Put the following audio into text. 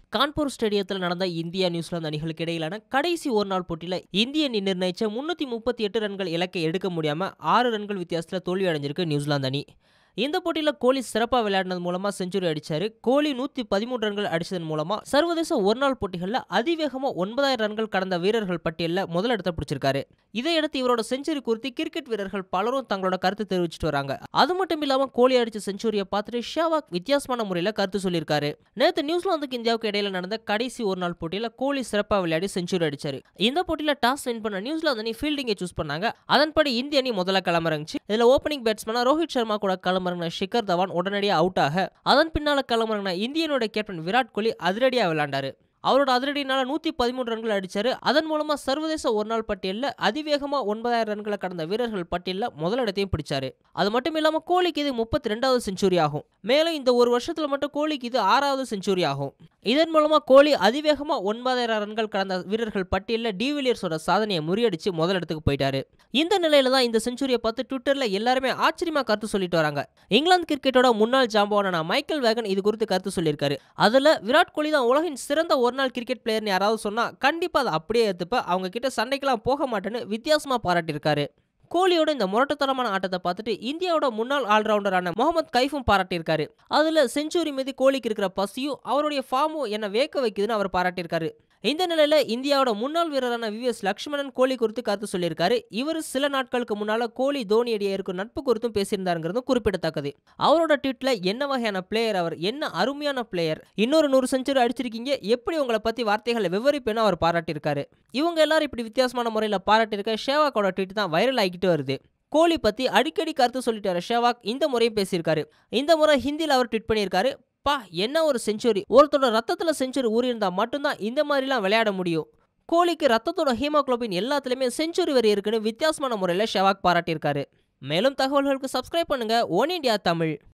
கான்பூர் ஸ்டேடியத்தில் நடந்த India New Zealand அணிகளுக்கு இடையிலான கடைசி ஒரு நாள் போட்டியில் இந்திய அணி நிர்ணயிச்ச முன்னூற்றி முப்பத்தி எட்டு ரன்கள் இலக்கை எடுக்க முடியாமல் ஆறு ரன்கள் வித்தியாசத்தில் தோல்வி அடைஞ்சிருக்கு நியூசிலாந்து அணி இந்த போட்டியில் கோலி சிறப்பாக விளையாடினது மூலமாக செஞ்சுரி அடிச்சாரு கோலி நூற்றி பதிமூன்று ரன்கள் அடிச்சதன் மூலமாக சர்வதேச ஒருநாள் போட்டிகளில் அதிவேகமாக ஒன்பதாயிரம் ரன்கள் கடந்த வீரர்கள் பட்டியலில் முதலிடத்தை பிடிச்சிருக்காரு இதையடுத்து இவரோட செஞ்சுரி குறித்து கிரிக்கெட் வீரர்கள் பலரும் தங்களோட கருத்து தெரிவிச்சிட்டு வராங்க அது மட்டும் இல்லாமல் கோலி அடிச்ச செஞ்சுரியை பார்த்துட்டு ஷேவாக் வித்தியாசமான முறையில் கருத்து சொல்லியிருக்காரு நேற்று நியூசிலாந்துக்கு இந்தியாவுக்கு இடையில நடந்த கடைசி ஒரு நாள் போட்டியில் கோலி சிறப்பாக விளையாடி செஞ்சுரி அடிச்சாரு இந்த போட்டியில் டாஸ் வின் பண்ண நியூசிலாந்து அணி ஃபீல்டிங்கை சூஸ் பண்ணாங்க அதன்படி இந்திய அணி முதல்ல களமிறங்குச்சு இதுல ஓப்பனிங் பேட்ஸ்மேனா ரோஹித் சர்மா கூட களமிறங்கின ஷிகர் தவான் உடனடியாக அவுட் ஆக அதன் பின்னால களமிறங்கின இந்தியனோட கேப்டன் விராட் கோலி அதிரடியாக விளையாண்டாரு அவரோட அதிரடினால நூத்தி பதிமூணு ரன்கள் அடிச்சாரு அதன் மூலமா சர்வதேச ஒரு நாள் பட்டியலில் அதிவேகமா ஒன்பதாயிரம் ரன்களை கடந்த வீரர்கள் பட்டியலில் முதலிடத்தையும் பிடிச்சாரு அது மட்டும் இல்லாம கோலிக்கு இது முப்பத்தி ரெண்டாவது செஞ்சுரி ஆகும் மேலும் இந்த ஒரு வருஷத்துல மட்டும் கோலிக்கு இது ஆறாவது செஞ்சுரி ஆகும் இதன் மூலமா கோலி அதிவேகமா ஒன்பதாயிரம் ரன்கள் கடந்த வீரர்கள் பட்டியலில் டிவிலியர்ஸோட சாதனையை முறியடிச்சு முதலிடத்துக்கு போயிட்டாரு இந்த நிலையில தான் இந்த செஞ்சுரியை பார்த்து ட்விட்டர்ல எல்லாருமே ஆச்சரியமா கருத்து சொல்லிட்டு வராங்க இங்கிலாந்து கிரிக்கெட்டோட முன்னாள் ஜாம்பவான மைக்கேல் வேகன் இது குறித்து கருத்து சொல்லியிருக்காரு அதுல விராட் கோலி தான் உலகின் சிறந்த ஒரு நாள் கிரிக்கெட் பிளேயர்னு யாராவது சொன்னா கண்டிப்பா அதை அப்படியே ஏத்துப்ப அவங்க கிட்ட சண்டைக்கெல்லாம் போக மாட்டேன்னு வித்தியாசமா பாராட்டியிருக்காரு கோலியோட இந்த முரட்டுத்தனமான ஆட்டத்தை பார்த்துட்டு இந்தியாவோட முன்னாள் ஆல்ரவுண்டரான முகமது கைஃபும் பாராட்டியிருக்காரு அதுல செஞ்சுரி மீது கோலிக்கு இருக்கிற பசியும் அவருடைய ஃபார்மும் என்ன வேக்க வைக்குதுன்னு அவர் பாராட்டியிருக்காரு இந்த நிலையில இந்தியாவோட முன்னாள் வீரரான வி எஸ் லக்ஷ்மணன் கோலி குறித்து கருத்து சொல்லியிருக்காரு இவர் சில நாட்களுக்கு முன்னால கோலி தோனி இடையே இருக்கும் நட்பு குறித்தும் பேசியிருந்தாருங்கிறதும் குறிப்பிடத்தக்கது அவரோட ட்வீட்ல என்ன வகையான பிளேயர் அவர் என்ன அருமையான பிளேயர் இன்னொரு நூறு செஞ்சுரி அடிச்சிருக்கீங்க எப்படி உங்களை பத்தி வார்த்தைகளை விவரிப்பேன்னு அவர் பாராட்டியிருக்காரு இவங்க எல்லாரும் இப்படி வித்தியாசமான முறையில் பாராட்டியிருக்க ஷேவாக்கோட ட்வீட் தான் வைரல் ஆகிட்டு வருது கோலி பத்தி அடிக்கடி கருத்து சொல்லிட்டு வர ஷேவாக் இந்த முறையும் பேசியிருக்காரு இந்த முறை ஹிந்தியில் அவர் ட்வீட் பண்ணியிருக்காரு பா என்ன ஒரு செஞ்சுரி ஒருத்தரோட ரத்தத்தில் செஞ்சுரி ஊறியிருந்தா மட்டும்தான் இந்த மாதிரிலாம் விளையாட முடியும் கோலிக்கு ரத்தத்தோட ஹீமோக்ளோபின் எல்லாத்துலேயுமே செஞ்சுரி வரி இருக்குன்னு வித்தியாசமான முறையில் ஷெவாக் பாராட்டியிருக்காரு மேலும் தகவல்களுக்கு சப்ஸ்கிரைப் பண்ணுங்க ஒன் இண்டியா தமிழ்